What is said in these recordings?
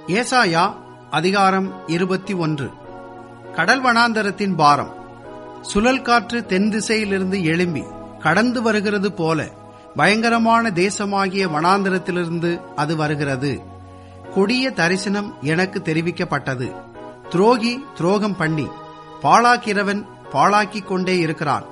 ஏசாயா அதிகாரம் இருபத்தி ஒன்று கடல் வனாந்தரத்தின் பாரம் சுழல் காற்று தென் திசையிலிருந்து எழும்பி கடந்து வருகிறது போல பயங்கரமான தேசமாகிய வனாந்தரத்திலிருந்து அது வருகிறது கொடிய தரிசனம் எனக்கு தெரிவிக்கப்பட்டது துரோகி துரோகம் பண்ணி பாழாக்கிறவன் பாழாக்கிக் கொண்டே இருக்கிறான்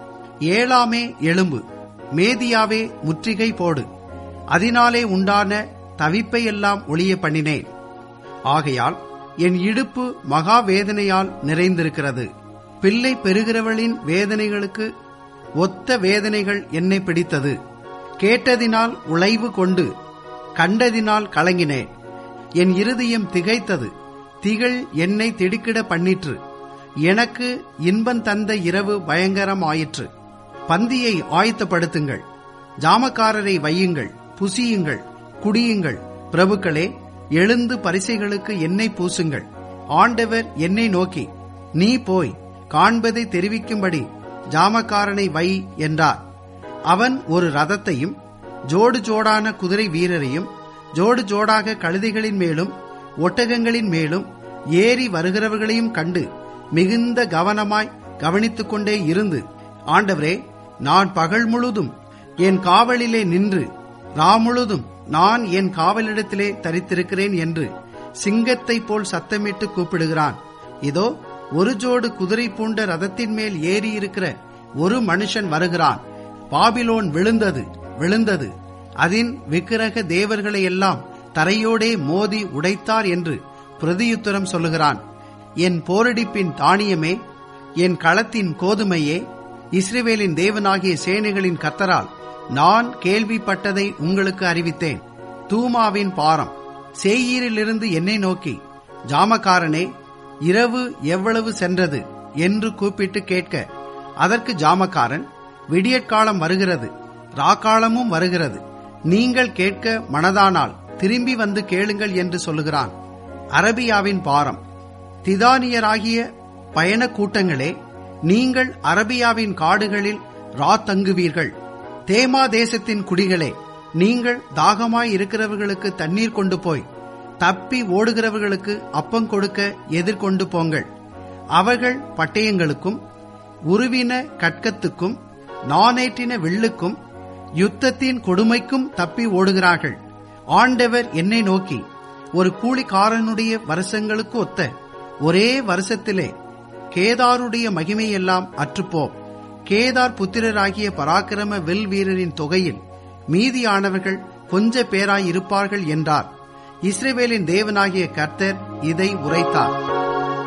ஏழாமே எலும்பு மேதியாவே முற்றுகை போடு அதனாலே உண்டான தவிப்பை எல்லாம் ஒளிய பண்ணினேன் ஆகையால் என் இடுப்பு மகா வேதனையால் நிறைந்திருக்கிறது பிள்ளை பெறுகிறவளின் வேதனைகளுக்கு ஒத்த வேதனைகள் என்னை பிடித்தது கேட்டதினால் உழைவு கொண்டு கண்டதினால் கலங்கினேன் என் இருதயம் திகைத்தது திகழ் என்னை திடுக்கிட பண்ணிற்று எனக்கு இன்பம் தந்த இரவு பயங்கரமாயிற்று பந்தியை ஆயத்தப்படுத்துங்கள் ஜாமக்காரரை வையுங்கள் புசியுங்கள் குடியுங்கள் பிரபுக்களே எழுந்து பரிசைகளுக்கு எண்ணெய் பூசுங்கள் ஆண்டவர் என்னை நோக்கி நீ போய் காண்பதை தெரிவிக்கும்படி ஜாமக்காரனை வை என்றார் அவன் ஒரு ரதத்தையும் ஜோடு ஜோடான குதிரை வீரரையும் ஜோடு ஜோடாக கழுதைகளின் மேலும் ஒட்டகங்களின் மேலும் ஏறி வருகிறவர்களையும் கண்டு மிகுந்த கவனமாய் கவனித்துக் கொண்டே இருந்து ஆண்டவரே நான் பகல் முழுதும் என் காவலிலே நின்று ரா முழுதும் நான் என் காவலிடத்திலே தரித்திருக்கிறேன் என்று சிங்கத்தைப் போல் சத்தமிட்டு கூப்பிடுகிறான் இதோ ஒரு ஜோடு குதிரை பூண்ட ரதத்தின் மேல் ஏறி இருக்கிற ஒரு மனுஷன் வருகிறான் பாபிலோன் விழுந்தது விழுந்தது அதின் விக்கிரக தேவர்களை எல்லாம் தரையோடே மோதி உடைத்தார் என்று பிரதியுத்தரம் சொல்லுகிறான் என் போரடிப்பின் தானியமே என் களத்தின் கோதுமையே இஸ்ரேவேலின் தேவனாகிய சேனைகளின் கத்தரால் நான் கேள்விப்பட்டதை உங்களுக்கு அறிவித்தேன் தூமாவின் பாரம் சேயீரிலிருந்து என்னை நோக்கி ஜாமக்காரனே இரவு எவ்வளவு சென்றது என்று கூப்பிட்டு கேட்க அதற்கு ஜாமக்காரன் விடியற்காலம் வருகிறது ராக்காலமும் வருகிறது நீங்கள் கேட்க மனதானால் திரும்பி வந்து கேளுங்கள் என்று சொல்லுகிறான் அரபியாவின் பாரம் திதானியராகிய பயண கூட்டங்களே நீங்கள் அரபியாவின் காடுகளில் ராத்தங்குவீர்கள் தேமா தேசத்தின் குடிகளே நீங்கள் தாகமாய் இருக்கிறவர்களுக்கு தண்ணீர் கொண்டு போய் தப்பி ஓடுகிறவர்களுக்கு அப்பம் கொடுக்க எதிர்கொண்டு போங்கள் அவர்கள் பட்டயங்களுக்கும் உருவின கட்கத்துக்கும் நானேற்றின வில்லுக்கும் யுத்தத்தின் கொடுமைக்கும் தப்பி ஓடுகிறார்கள் ஆண்டவர் என்னை நோக்கி ஒரு கூலிக்காரனுடைய வருஷங்களுக்கு ஒத்த ஒரே வருஷத்திலே கேதாருடைய மகிமையெல்லாம் அற்றுப்போம் கேதார் புத்திரராகிய பராக்கிரம வில் வீரரின் தொகையில் மீதியானவர்கள் கொஞ்ச பேராய் இருப்பார்கள் என்றார் இஸ்ரேவேலின் தேவனாகிய கர்த்தர் இதை உரைத்தார்